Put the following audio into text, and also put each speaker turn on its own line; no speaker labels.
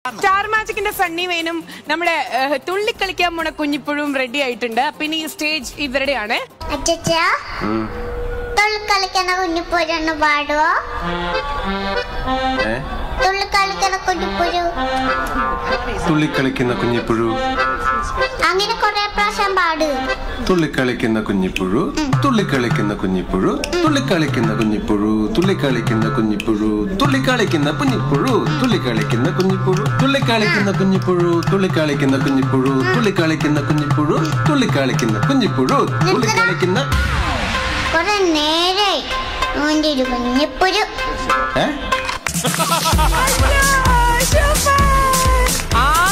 star മാജിക്കിന്റെ Sunny വെയിനും നമ്മുടെ ഏഹ്, തുള്ളിക്കളിക്കാൻ പോണ കുഞ്ഞിപ്പുഴും ready ആയിട്ടുണ്ട് അപ്പൊ ഇനി ഈ സ്റ്റേജ് ഇവരുടെയാണ്
അച്ഛാ തുള്ളിക്കളിക്കണ കുഞ്ഞിപ്പൂരൊന്ന് പാടുവോ
ഏ
തുള്ളിക്കളിക്കണ കുഞ്ഞിപ്പൂരു
തുള്ളിക്കളിക്കുന്ന കുഞ്ഞിപ്പുഴു
അങ്ങനെ കൊറേ പ്രാവശ്യം പാട്
തുള്ളിക്കളിക്കുന്ന കുഞ്ഞിപ്പുഴു തുള്ളിക്കളിക്കുന്ന കുഞ്ഞിപ്പുഴു തുള്ളിക്കളിക്കുന്ന കുഞ്ഞിപ്പുഴു തുള്ളിക്കളിക്കുന്ന കുഞ്ഞിപ്പുഴു തുള്ളിക്കളിക്കുന്ന കുഞ്ഞിപ്പുഴു തുള്ളിക്കളിക്കുന്ന കുഞ്ഞിപ്പുഴു തുള്ളിക്കളിക്കുന്ന കുഞ്ഞിപ്പുഴു തുള്ളിക്കളിക്കുന്ന കുഞ്ഞിപ്പുഴു തുള്ളിക്കളിക്കുന്ന കുഞ്ഞിപ്പുഴു തുള്ളിക്കളിക്കുന്ന കുഞ്ഞിപ്പുഴു തുള്ളിക്കളിക്കുന്ന
കൊറേ നേരായി അവന്റെ ഒരു കുഞ്ഞിപ്പുരു
ഏ
ആ